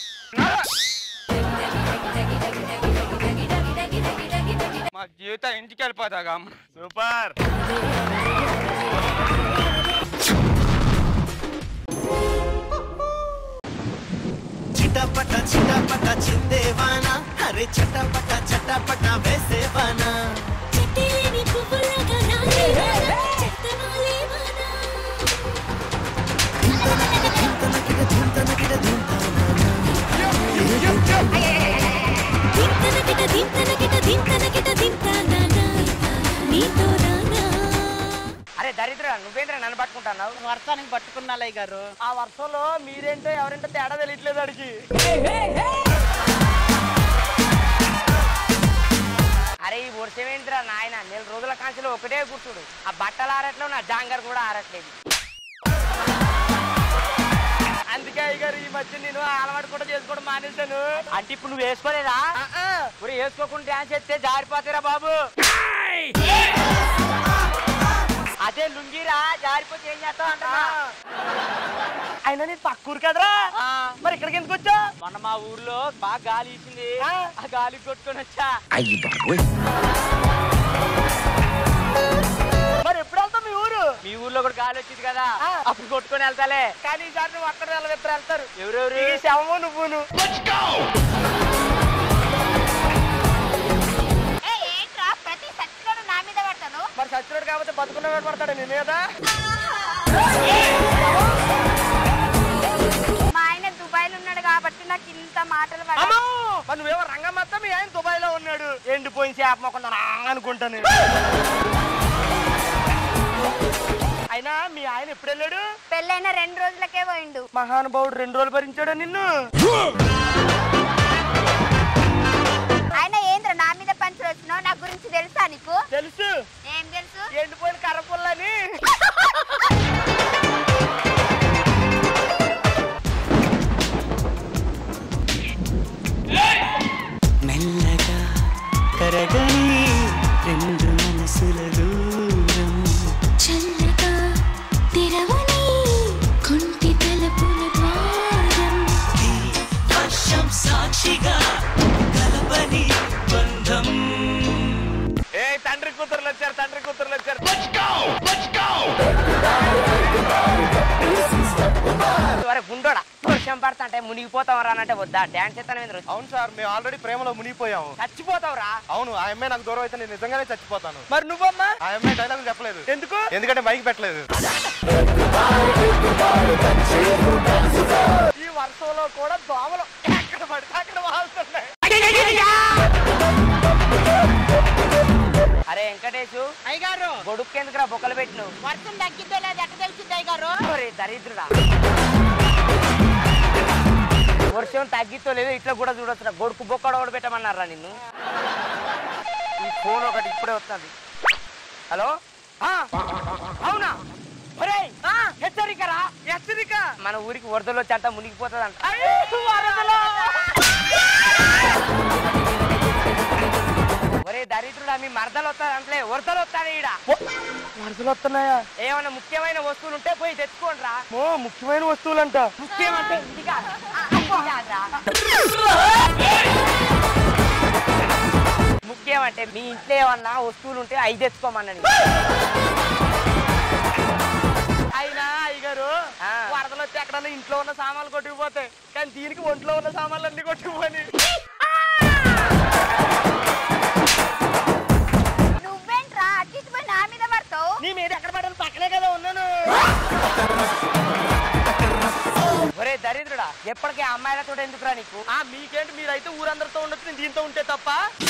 మా జీవితం ఇంటికి వెళ్ళిపోతాగా అమ్మ సూపర్ చిటపట చిటపట చిందేవానా అరే చటపట చటపట వేసేవానా చిట్టిలేని పువ్వులాగా నాకేవానా చెత్తమాలేవానా దింతనకిట దింతనకిట దింతనకిట దింతానా నీతో రానా అరే దరిద్ర నువ్వేంద్ర నన్ను పట్టుకుంటున్నావు వర్షానికి పట్టుకున్నాలయ్య గారు ఆ వర్షంలో మీరేంటో ఎవరింటో తేడా తెలియట్లేదు అడిగి అరే ఈ వర్షం ఏంటిరా నాయన నెల రోజుల కాంచెలో ఒకటే కూర్చుడు ఆ బట్టలు ఆరట్లో నా జాంగర్ కూడా ఆరట్లేదు అందుకే గారు ఈ మధ్య నేను అలవాటు కూడా చేసుకోవడం మానేశాను అంటే ఇప్పుడు నువ్వు వేసుకోలేదా ఇప్పుడు వేసుకోకుండా డాన్స్ చేస్తే జారిపోతారా బాబు అదే లుంగిరా జారిపోతే ఏం చేస్తావు అంటున్నా అయినా నేను పక్కూరు కదరా మరి ఇక్కడికి ఎందుకు వచ్చా మొన్న మా ఊర్లో బాగా గాలి ఇచ్చింది ఆ గాలి కొట్టుకొని వచ్చా మరి ఎప్పుడు వెళ్తావు మీ ఊరు మీ ఊర్లో కూడా గాలి వచ్చింది కదా అప్పుడు కొట్టుకొని వెళ్తాలే కానీ ఈసారి నువ్వు అక్కడ ఇద్దరు వెళ్తారు ఎవరెవరు శవము నువ్వును ఏ ఏంట్రా ప్రతి సచ్చినోడు నా మీద పడతాను మరి సచ్చినోడు కాబట్టి బతుకున్నవాడు పడతాడు నీ మీద మా ఆయన దుబాయ్ లో ఉన్నాడు కాబట్టి నాకు ఇంత మాటలు పడ అమ్మో! మరి నువ్వేమో రంగమ్మత్త మీ ఆయన దుబాయ్ లో ఉన్నాడు ఎండిపోయిన చేప మొక్క అనుకుంటాను అయినా మీ ఆయన ఎప్పుడు వెళ్ళాడు పెళ్ళైన రెండు రోజులకే పోయిండు మహానుభావుడు రెండు రోజులు భరించాడు నిన్ను ఆయన ఏంద్ర నా మీద పంచులు వచ్చినావు నా గురించి తెలుసా నీకు తెలుసు ఏం తెలుసు ఎండిపోయిన కర్రపుల్లని మెల్లగా కరగని రెండు మనసుల దూరం చల్లగా తెరవని కొంటి తలుపుల ద్వారం ఈ వర్షం సాక్షిగా కలపని బంధం ఏ తండ్రి కూతురులు వచ్చారు తండ్రి కూతురులు వచ్చారు వరకు గుండోడా వర్షం పడతా అంటే మునిగిపోతావు రా అంటే వద్దా డాన్స్ చేస్తాను అవును సార్ మేము ఆల్రెడీ ప్రేమలో మునిగిపోయాము చచ్చిపోతావురా అవును ఆ అమ్మాయి నాకు దూరం అయితే నేను నిజంగానే చచ్చిపోతాను మరి నువ్వమ్మా ఆ అమ్మాయి డైలాగ్ చెప్పలేదు ఎందుకు ఎందుకంటే మైక్ పెట్టలేదు ఈ వర్షంలో కూడా దోమలు ఎక్కడ పడితే అక్కడ వాళ్తున్నాయి అరే వెంకటేషు అయ్యగారు గొడుక్కు ఎందుకురా బొక్కలు పెట్టినావు వర్షం తగ్గిద్దో లేదు ఎక్కడ తెలిసింది అయ్యగారు ఒరే దరిద్రుడా వర్షం తగ్గితో లేదు ఇట్లా కూడా చూడొచ్చు గొడుకు బొక్కడు కూడా పెట్టమన్నారా నిన్ను ఈ ఫోన్ ఒకటి ఇప్పుడే వస్తుంది హలో ఆ, అవునా ఒరేయ్, ఆ, హెచ్చరికరా హెచ్చరిక మన ఊరికి వరదలు వచ్చి అంతా మునిగిపోతుంది ఒరే దరిద్రుడా మీ మరదలు వస్తుంది అంటే వరదలు వస్తాడు ఈడ వరదలు వస్తున్నాయా ఏమైనా ముఖ్యమైన వస్తువులు ఉంటే పోయి తెచ్చుకోండి రా ఓ ముఖ్యమైన వస్తువులంట ముఖ్యమంటే ఇది కాదు. ఇది కాదురా. ముఖ్యమంటే మీ ఇంట్లో ఏమన్నా వస్తువులు ఉంటే అవి తెచ్చుకోమన్నది ఆ. వరదలు వచ్చి ఎక్కడన్నా ఇంట్లో ఉన్న సామాన్లు కొట్టుకుపోతాయి కానీ దీనికి ఒంట్లో ఉన్న సామాన్లు అన్ని కొట్టుకుపోయి నువ్వేంట్రా అట్టి ఇటు పోయి నా మీద పడతావు నీ మీద ఎక్కడ పడ్డాను పక్కనే కదా ఉన్నాను ఒరే దరిద్రుడా ఎప్పటికీ ఆ అమ్మాయిలతో ఎందుకురా నీకు ఆ మీకేంటి మీరైతే ఊరందరితో ఉండొచ్చు నేను దీంతో ఉంటే తప్ప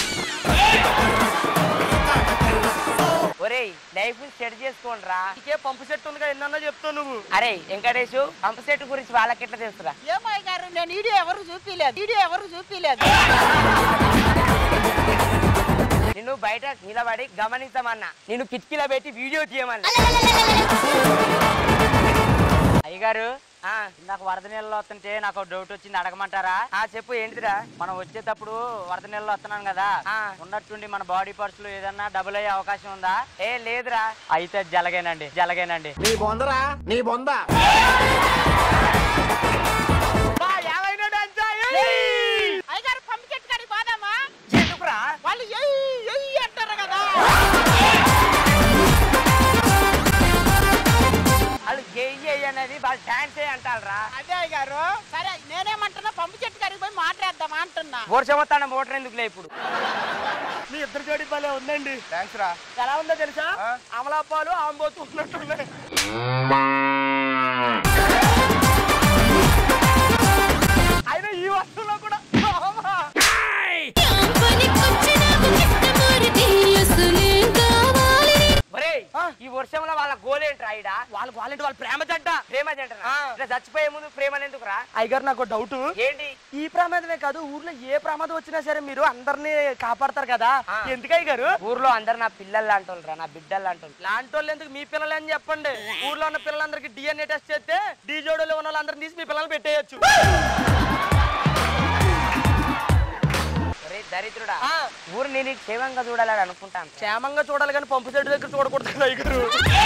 ఒరేయ్ లైఫ్ సెట్ చేసుకోండిరా నీకే పంపు సెట్ ఉందిగా ఎన్నన్నా చెప్తావు నువ్వు అరే వెంకటేష్ పంప్ సెట్ గురించి వాళ్ళకి ఎట్లా తెలుసురా ఏమో గారు నేను వీడియో ఎవరు చూపిలేదు వీడియో ఎవరు చూపిలేదు నిన్ను బయట నిలబడి గమనించమన్నా నిన్ను కిటికీలో పెట్టి వీడియో తీయమన్నా అయ్యగారు ఆ, నాకు వరద నీళ్ళు వస్తుంటే నాకు ఒక డౌట్ వచ్చింది అడగమంటారా ఆ చెప్పు ఏంటిదిరా మనం వచ్చేటప్పుడు వరద నీళ్ళు వస్తున్నాం కదా ఆ. ఉన్నట్టుండి మన బాడీ పార్ట్స్ లో ఏదన్నా డబుల్ అయ్యే అవకాశం ఉందా ఏ లేదురా అయితే జలగేనండి జలగేనండి నీ బొందరా నీ బొంద అయ్యగారు పంపు చెట్టు కాడికి పోదామా ఎందుకురా వాళ్ళు ఎయ్ ఎయ్ అంటారు కదా వాళ్ళు గెయ్యి అనేది వాళ్ళు డాన్స్ అంటారా అదే అయ్యగారు సరే నేనేమంటున్నా పంపు చెట్టు కాడికి పోయి మాట్లాడదామా అంటున్నా వర్షం వస్తాన మోటార్ ఎందుకులే ఇప్పుడు మీ ఇద్దరు జోడి భలే ఉందండి థ్యాంక్స్ రా ఎలా ఉందో తెలుసా అమలాపాలు ఆంబోతు ఉన్నట్టున్నాయి అయినా ఈ వస్తువులో కూడా ఆమా. ఒరేయ్ ఈ వర్షంలో వాళ్ళ గోలేంట్రా ఈడ వాళ్ళ వాళ్ళంటే వాళ్ళ ప్రేమ జంట ప్రేమ జంటరా ఆ. ఇట్లా చచ్చిపోయే ముందు ప్రేమలు ఎందుకురా అయ్యగారు నాకు డౌట్ ఏంటి ఈ ప్రమాదమే కాదు ఊర్లో ఏ ప్రమాదం వచ్చినా సరే మీరు అందరినీ కాపాడతారు కదా ఆ. ఎందుకు అయ్యగారు ఊర్లో అందరు నా పిల్లలు లాంటోళ్ళరా నా బిడ్డలు లాంటోళ్ళు లాంటి వాళ్ళు ఎందుకు మీ పిల్లలు అని చెప్పండి ఊర్లో ఉన్న పిల్లలందరికీ డిఎన్ఏ టెస్ట్ చేస్తే డీ జోడోలో ఉన్న వాళ్ళందరినీ తీసి మీ పిల్లలు పెట్టేయచ్చు ఒరేయ్ దరిద్రుడా ఆ. ఊరు నేను క్షేమంగా చూడాలని అనుకుంటాను క్షేమంగా చూడాలి కానీ పంపు సెట్ దగ్గర చూడకూడదు కదా అయ్యగారు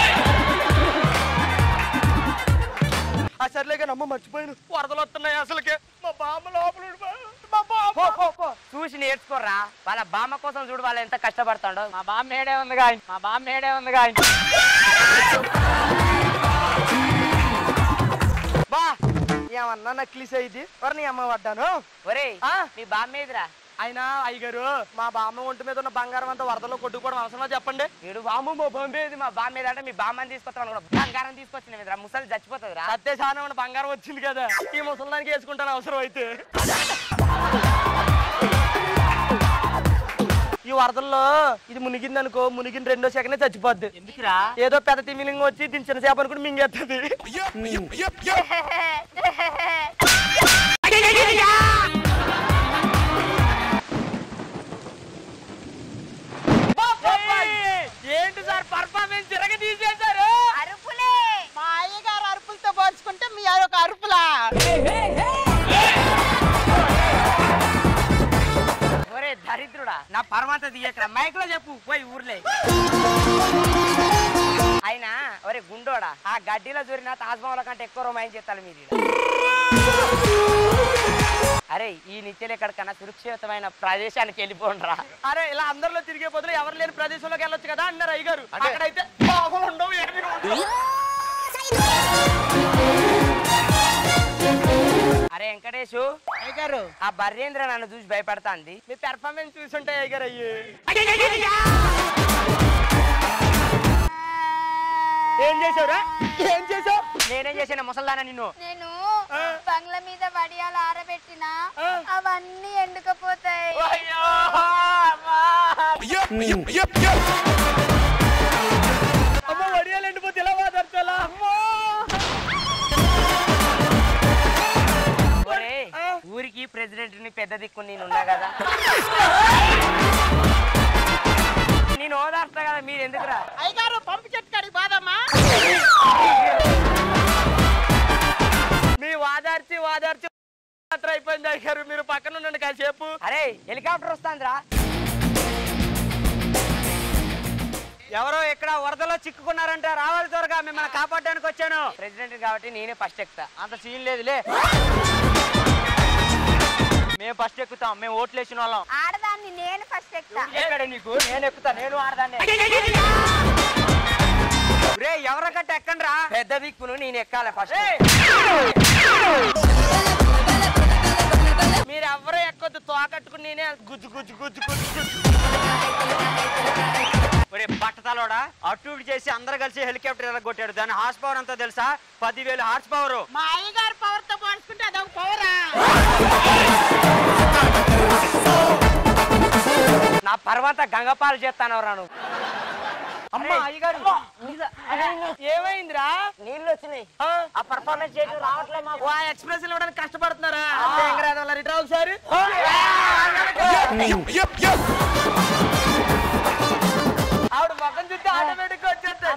ఆ సర్లేగా నమ్మ మర్చిపోయాను వరదలు వస్తున్నాయి అసలుకే మా బామ్మ లోపల ఉండిపోయి- మా బామ్మ పో, పో, పో. చూసి నేర్చుకోరా వాళ్ళ బామ్మ కోసం చూడు వాళ్ళు ఎంత కష్టపడతాడో మా బామ్మ ఏడే ఉంది గాయ మా బామ్మ ఏడే ఉంది గాయ బా ఏమన్నా నక్లీస్ అయింది ఎవరు నీ అమ్మ పడ్డాను ఒరేయ్ ఆ? మీ బామ్మ ఏదిరా అయినా అయ్యగారు మా బామ్మ ఒంటి మీద ఉన్న బంగారం అంతా వరదలో కొట్టుకోవడం అవసరమా చెప్పండి వీడు బామ్మ మా బామ్మ ఏది మా బామ్మ ఏది అంటే మీ బామ్మని తీసుకొస్తాను కూడా బంగారం తీసుకొచ్చిన మీదరా ముసలి చచ్చిపోతుందిరా సత్య సాధనం బంగారం వచ్చింది కదా ఈ ముసలానికి వేసుకుంటాను అవసరం అయితే ఈ వరదల్లో ఇది మునిగింది అనుకో మునిగిన రెండో సెకండ్ చచ్చిపోద్ది ఎందుకురా ఏదో పెద్ద తిమిలింగ్ వచ్చి దీని చిన్న చేప అనుకుని మింగేస్తుంది ఏంటి సార్ పర్ఫార్మెన్స్ తిరగ తీసేశారు అరుపులే మా అయ్యగారు అరుపులతో పోల్చుకుంటే మీ ఒక అరుపులా ఒరే దరిద్రుడా నా పరమాంత తీయకరా మైక్ లో చెప్పు పోయి ఊర్లే అయినా ఒరే గుండోడా ఆ గడ్డిలో జోరిన తాజ్మహల్ కంటే ఎక్కువ రోమాయం చేస్తాను మీరు ఈడ. అరే ఈ నిత్యలు ఎక్కడికన్నా సురక్షితమైన ప్రదేశానికి వెళ్ళిపోండిరా అరే ఇలా అందరిలో తిరిగే బదులు ఎవరు లేని ప్రదేశంలోకి వెళ్ళొచ్చు కదా అన్నారు అయ్యగారు అక్కడైతే పాములు ఉండవు ఏమీ ఉండవు అరే వెంకటేషు అయ్యగారు ఆ బర్రేంద్ర నన్ను చూసి భయపడతాంది మీ పెర్ఫార్మెన్స్ చూసుంటే అయ్యగారు అయ్యి ఏం చేసావురా ఏం చేసావు నేనేం చేసిన ముసల్దానా నిన్ను నేను బంగ్లా మీద వడియాలు ఆరబెట్టినా అవన్నీ ఎండుకపోతాయి అయ్యో, అమ్మా. అమ్మ వడియాలు ఎండిపోతే ఎలా మాట్లాడతా అమ్మో ఒరే, ఊరికి ప్రెసిడెంట్ ని పెద్ద దిక్కు నేను ఉన్నా కదా నేను ఓదార్స్తా కదా మీరు ఎందుకురా అయ్యగారు పంపు చెట్టు కాడికి పోదామా మీ వాదార్చి వాదార్చి మాత్రం అయిపోయింది అయ్యారు మీరు పక్కన ఉండండి కాసేపు అరే హెలికాప్టర్ వస్తాందిరా ఎవరో ఇక్కడ వరదలో చిక్కుకున్నారంట రావాలి త్వరగా మిమ్మల్ని కాపాడడానికి వచ్చాను ప్రెసిడెంట్ కాబట్టి నేనే ఫస్ట్ ఎక్కుతా అంత సీన్ లేదులే మేము ఫస్ట్ ఎక్కుతాం మేము ఓట్లు వేసిన వాళ్ళం ఆడదాన్ని నేను ఫస్ట్ ఎక్కుతా ఎక్కడ నీకు నేను ఎక్కుతా నేను ఆడదాన్ని రే ఎవరో కట్ట ఎక్కండి రా పెద్ద దిక్కును నేను ఎక్కాలి ఫస్ట్ మీరు ఎవరో ఎక్కొద్దు తోకట్టుకుని నేనే గుజ్జు గుజ్జు గుజ్జు గుజ్జు గుజ్జు ఒరే బట్టతలోడా అటు ఇటు చేసి అందరు కలిసి హెలికాప్టర్ ఎలా కొట్టాడు దాని హార్స్ పవర్ అంతా తెలుసా పదివేలు హార్స్ పవర్ మా అయ్యగారి పవర్ తో పోల్చుకుంటే అదొక పవరా నా పర్వత గంగపాలు చేస్తాను రాను అమ్మ అయ్యగారు ఏమైందిరా నీళ్ళు వచ్చినాయి ఆ పర్ఫార్మెన్స్ చేయడం రావట్లే మాకు ఆ ఎక్స్ప్రెస్ ఇవ్వడానికి కష్టపడుతున్నారా రిటర్న్ ఒకసారి ఆవిడ మొక్కం చూస్తే ఆటోమేటిక్ గా వచ్చేస్తాయి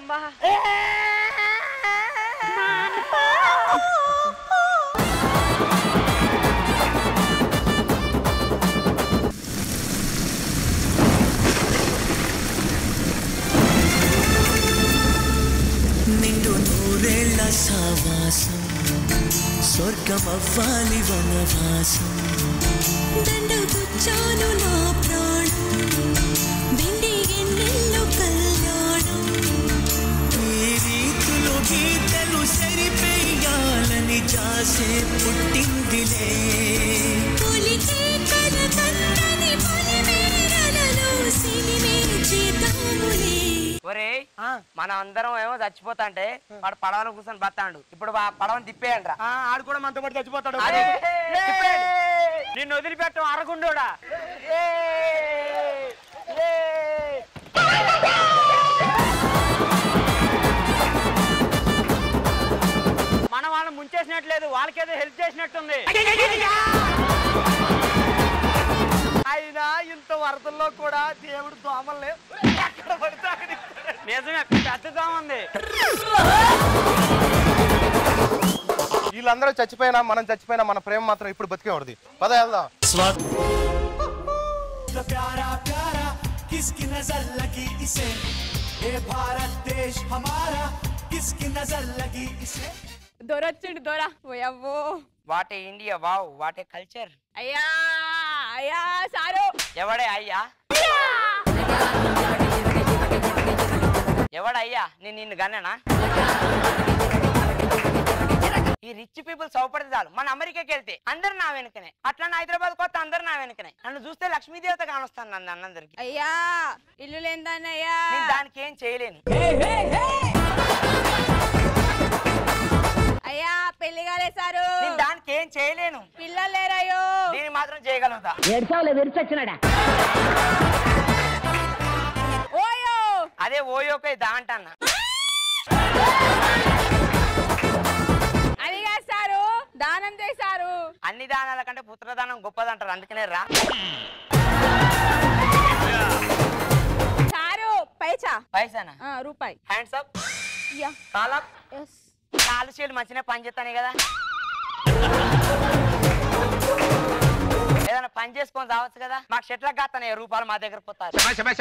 నిండు నూరేళ్ల సావాసం స్వర్గమవ్వాలి వనవాసం దండగుచ్చాను నా ప్రాణం వెండి ఎన్నెల్లో కళ్యాణం ఈ రీతులు గీతలు సరిపేయాలని చాసే పుట్టిందిలే పొలికే కలకందని పొలిమేరలలో సినిమే చేద్దాములే ఒరే మన అందరం ఏమో చచ్చిపోతా అంటే వాడు పడవను కూర్చొని బతాడు ఇప్పుడు ఆ పడవను తిప్పేయండి ఆడు కూడా మనతో పాటు చచ్చిపోతాడు అరే, తిప్పేయండి. నిన్ను వదిలిపెట్టం అరగుండోడా మన వాళ్ళని ముంచేసినట్లేదు వాళ్ళకేదో హెల్ప్ చేసినట్టుంది అయినా ఇంత వరదల్లో కూడా దేవుడు దోమలే ఎక్కడ పడితే అక్కడ నిజమే పెద్దగా ఉంది వీళ్ళందరూ చచ్చిపోయినా మనం చచ్చిపోయినా మన ప్రేమ మాత్రం ఇప్పుడు బతికే ఉండదు పద వెళ్దాం प्यारा प्यारा किसकी नजर लगी इसे ये भारत देश हमारा किसकी नजर लगी इसे దొరొచ్చిండు దొర ఓయవ్వో what a India wow what a culture అయ్యా అయ్యా సారు ఎవడే అయ్యా ఎవడయ్యా నేను నిన్ను గన్ననా ఈ రిచ్ పీపుల్ సౌపడితే చాలు మన అమెరికాకి వెళ్తే అందరు నా వెనుకనే అట్లా నా హైదరాబాద్ కొత్త అందరు నా వెనుకనే నన్ను చూస్తే లక్ష్మీదేవత కానొస్తాను నన్ను అన్నందరికి అయ్యా ఇల్లు లేదన్నయ్యా నేను దానికి ఏం చేయలేను అయ్యా పెళ్లి కాలే సారు నేను దానికి ఏం చేయలేను పిల్లలు లేరయ్యో దీన్ని మాత్రం చేయగలుగుతా ఓయో అదే ఓయోకై దా అంటన్నా అది కాదు సారు దానం చేశారు అన్ని దానాల కంటే పుత్రదానం గొప్పదంటారు అందుకనే రా సారు పైచా పైసానా ఆ, రూపాయి హ్యాండ్స్ అప్ యా కాలా ఎస్ కాలు చేలు మంచిగా పని చేస్తానే కదా ఏదైనా పని చేసుకొని రావచ్చు కదా మాకు చెట్లకు కాస్తానే రూపాయలు మా దగ్గర పోతారు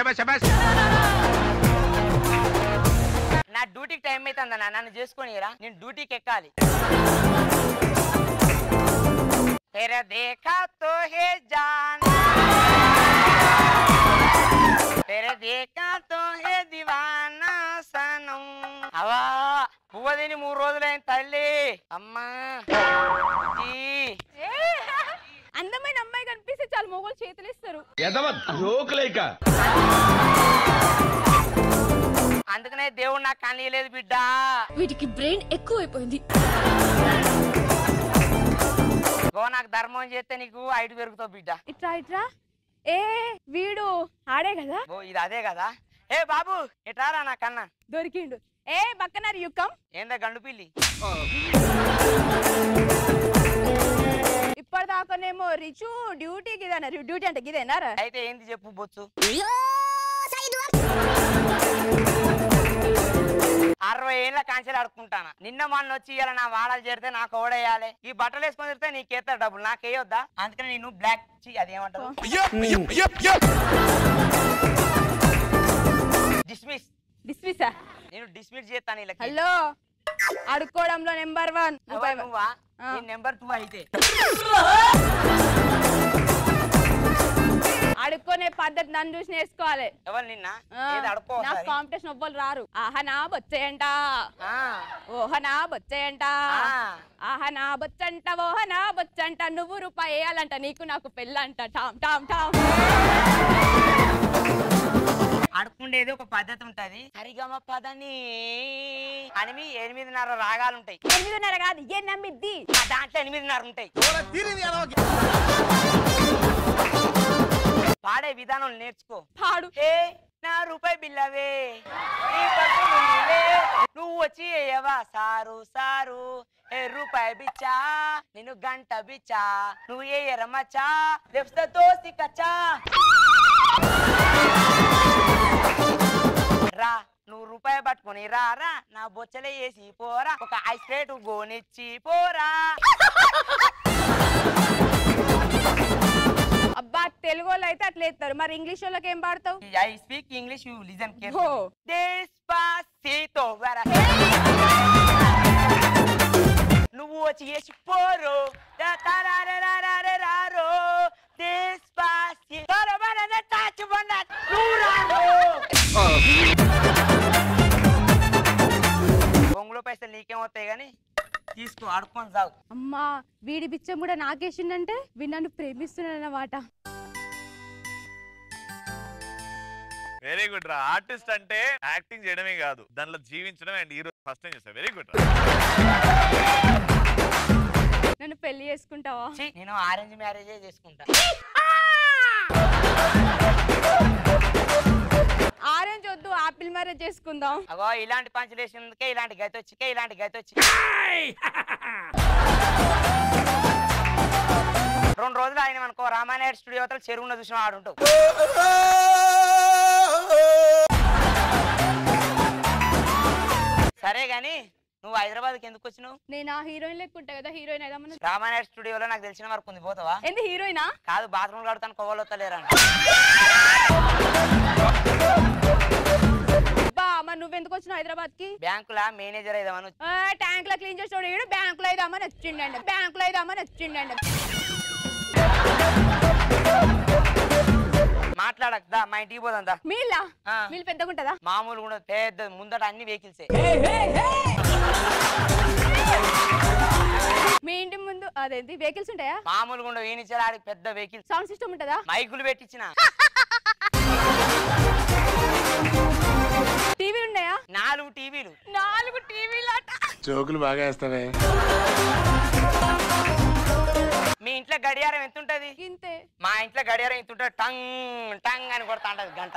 నా డ్యూటీకి టైం అవుతుందన్న నన్ను చేసుకొని రా నేను డ్యూటీకి ఎక్కాలి तेरा देखा तो है जान तेरे देखा तो है दीवाना सनम అవా పువ్వ తిని మూడు రోజులైన తల్లి అమ్మా ఈ. అందమైన అమ్మాయి కనిపిస్తే చాలు మొగోలు చేతులు ఇస్తారు అందుకనే దేవుడు నాకు కనీయలేదు బిడ్డ వీటికి బ్రెయిన్ ఎక్కువైపోయింది గో నాకు ధర్మం చేస్తే నీకు ఐటు పెరుగుతావు బిడ్డ ఇట్రా ఇట్రా ఏ వీడు ఆడే కదా ఓ ఇది అదే కదా ఏ బాబు ఎటారా నా కన్నా దొరికిండు ఏ పక్కన యుక్కం ఏందా గండు పిల్లి ఇప్పటిదాకానేమో రిచు డ్యూటీకి ఇదన్నారు డ్యూటీ అంటే గిదేనారా అయితే ఏంది చెప్పు బొచ్చు అరవై ఏళ్ళ కాంచెలు ఆడుకుంటాను నిన్న మొన్న వచ్చి ఇవాళ నా వాడాలు చేరితే నాకు ఓడేయాలి ఈ బట్టలు వేసుకొని తిరితే నీకేస్తారు డబ్బులు నాకేయొద్దా అందుకని నేను బ్లాక్ అదేమంటారు డిస్మిస్ డిస్మిసా నేను డిస్మిస్ చేస్తాను వీళ్ళకి హలో అడుక్కోవడంలో నెంబర్ వన్ ఎవరు నువ్వా ఆ. నేను నెంబర్ టూ అయితే అడుక్కునే పద్ధతి నన్ను చూసి నేర్చుకోవాలి ఎవరు నిన్న ఆ, ఏది అడుక్కో నాకు ఒకసారి. కాంపిటీషన్ ఎవ్వరు రారు ఆహనా బొచ్చేయంట ఓహనా బొచ్చేయంట ఆహనా బొచ్చంట ఓహనా బొచ్చంట నువ్వు రూపాయి వేయాలంట నీకు నాకు పెళ్ళంట టామ్ టామ్ టామ్ అడుక్కుండేది ఒక పద్ధతి ఉంటది సరిగమ పదని అనిమి ఎనిమిదిన్నర రాగాలు ఉంటాయి ఎనిమిదిన్నర కాదు ఎనిమిది ఆ దాంట్లో ఎనిమిదిన్నర ఉంటాయి పాడే విధానం నేర్చుకో పాడు ఏ నా రూపాయి బిల్లవే నీ పట్టు నువ్వులే. నువ్వు వచ్చి వేయవా సారు సారు ఏ రూపాయి బిచ్చా నిన్ను గంట బిచ్చా నువ్వు ఏ ఎరమచ్చా లెఫ్ట్ దోసి కచ్చా రా నువ్వు రూపాయి పట్టుకొని రా రా నా బొచ్చలే వేసి పోరా ఒక ఐస్ ప్లేట్ గోనిచ్చి పోరా అబ్బా తెలుగు వాళ్ళు అయితే అట్లా ఎత్తారు మరి ఇంగ్లీష్ వాళ్ళకి ఏం పాడతావు I speak English you listen ఓ. డెస్పాసితో నువ్వు వచ్చి వేసి పోరు రా తారారారారారారో. Despacito. తరబడన తాచుబన్న నువ్వు రారు. బొంగులో పైసలు నీకేం వస్తాయి కానీ తీసుకో ఆడుకొని సాగు అమ్మా వీడి బిచ్చం కూడా నాకేసిందంటే వీడు నన్ను ప్రేమిస్తున్నాడన్నమాట వెరీ గుడ్ రా ఆర్టిస్ట్ అంటే యాక్టింగ్ చేయడమే కాదు దానిలో జీవించడం అండ్ హీరో ఫస్ట్ టైం చేస్తా వెరీ గుడ్ నన్ను పెళ్లి చేసుకుంటావా ఛీ, నేను ఆరెంజ్ మ్యారేజే చేసుకుంటా ఆరెంజ్ వద్దు ఆపిల్ మ్యారేజ్ చేసుకుందాం అగో ఇలాంటి పంచులు వేసినందుకే ఇలాంటి గతి వచ్చికే ఇలాంటి గతి వచ్చి రెండు రోజులు ఆయన అనుకో రామానాయుడు స్టూడియో అవతల చెరువున చూసిన వాడు ఉంటావు సరే గాని నువ్వు హైదరాబాద్కి ఎందుకు వచ్చినావు నేను ఆ హీరోయిన్ లెక్కుంటా కదా హీరోయిన్ అయిదామని రామానాయుడు స్టూడియోలో నాకు తెలిసిన వరకు ఉంది పోతావా ఏంది హీరోయినా కాదు బాత్రూమ్ కడతాను కొవ్వలు వస్తలేరా బా మరి నువ్వెందుకు వచ్చినావు హైదరాబాద్ కి బ్యాంకులా మేనేజర్ అయిదామని వచ్చి- ట్యాంక్ లో క్లీన్ చేసాడు ఈడు బ్యాంక్ లో అయిదామని వచ్చిండండి బ్యాంక్ లో అయిదామని వచ్చిండండి మాట్లాడక దా మా ఇంటికి పోదాం దా మీల్లా ఆ. మీల్ పెద్దగా ఉంటదా మామూలు కూడా పెద్ద ముందట అన్ని వెహికల్సే మీ ఇంటి ముందు అదేంటి వెహికల్స్ ఉంటాయా మామూలుగా ఉండవు ఈనిచ్చారు ఆడికి పెద్ద వెహికల్స్ సౌండ్ సిస్టమ్ ఉంటదా మైకులు పెట్టించిన టీవీ ఉన్నాయా నాలుగు టీవీలు నాలుగు టీవీలు అట జోకులు బాగా వేస్తావే మీ ఇంట్లో గడియారం ఎంత ఉంటది ఇంతే మా ఇంట్లో గడియారం ఎంత ఉంటది టంగ్ టంగ్ అని కొడతా ఉంటది గంట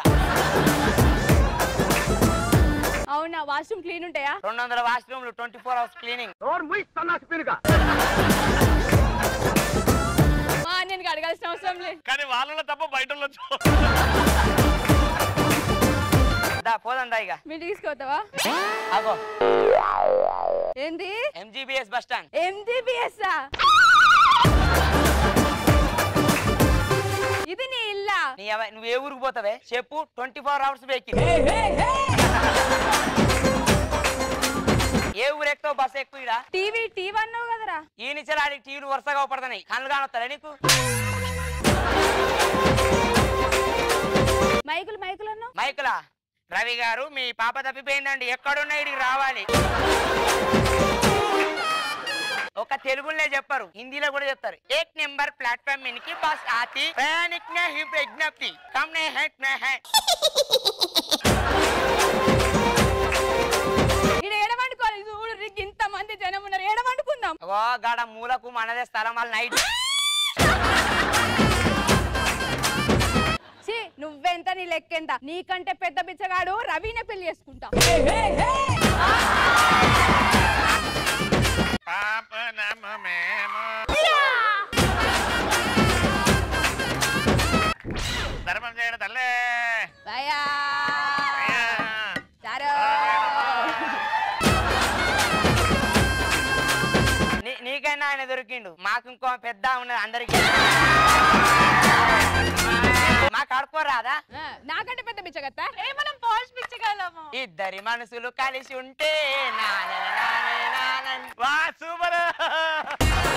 అవునా వాష్రూమ్ క్లీన్ ఉంటాయా రెండు వందల వాష్రూమ్లు ట్వంటీ ఫోర్ అవర్స్ క్లీనింగ్ మా నేను అడగాల్సిన అవసరం లేదు కానీ వాళ్ళలో తప్ప బయట దా పోదాం దా ఇక మీరు తీసుకొస్తావా అగో ఏంది ఎంజీబీఎస్ బస్ స్టాండ్ ఎంజీబీఎస్ ఇది నీ ఇల్లా నీ ఎవ- నువ్వు ఏ ఊరికి పోతావే చెప్పు ట్వంటీ ఫోర్ అవర్స్ వెహికల్ ఏ ఊరు ఎక్కుతావు బస్ ఎక్కువ ఇడా టీవీ టీవీ అన్నావు కదరా ఈ నుంచి ఆడికి టీవీలు వరుసగా అవపడుతున్నాయి కళ్ళు కానొస్తారా నీకు మైకులు మైకులు అన్నావు మైకులా రవి గారు మీ పాప తప్పిపోయిందండి ఎక్కడున్నా ఇడికి రావాలి ఒక తెలుగులో చెప్పరు హిందీలో కూడా చెప్తారు ఏక్ నెంబర్ ప్లాట్ఫామ్ ఇన్కి బస్ ఆతి ప్రయాణిక్ నే హి విజ్ఞప్తి కమ్నే హెట్ మే హై ఇక్కడ ఏడవండుకోవాలి చూడు రిగ్ ఇంత మంది జనం ఉన్నారు ఏడవండుకుందాం ఓ గాడ మూలకు మనదే స్థలం వాళ్ళ నైట్ ఛీ నువ్వెంత నీ లెక్కెంత నీకంటే పెద్ద బిచ్చగాడు రవినే పెళ్లి చేసుకుంటా ధర్మం చేయడం తల్లే భయా చారో నీ- నీకైనా ఆయన దొరికిండు మాకు ఇంకో పెద్ద ఉన్నది అందరికి మాకు ఆడుకోరాదా ఆ, నాకంటే పెద్ద బిచ్చగత్తా ఏ మనం పాష్ బిచ్చగలము ఇద్దరి మనసులు కలిసి ఉంటే నానే నానే నానని. వా సూపర్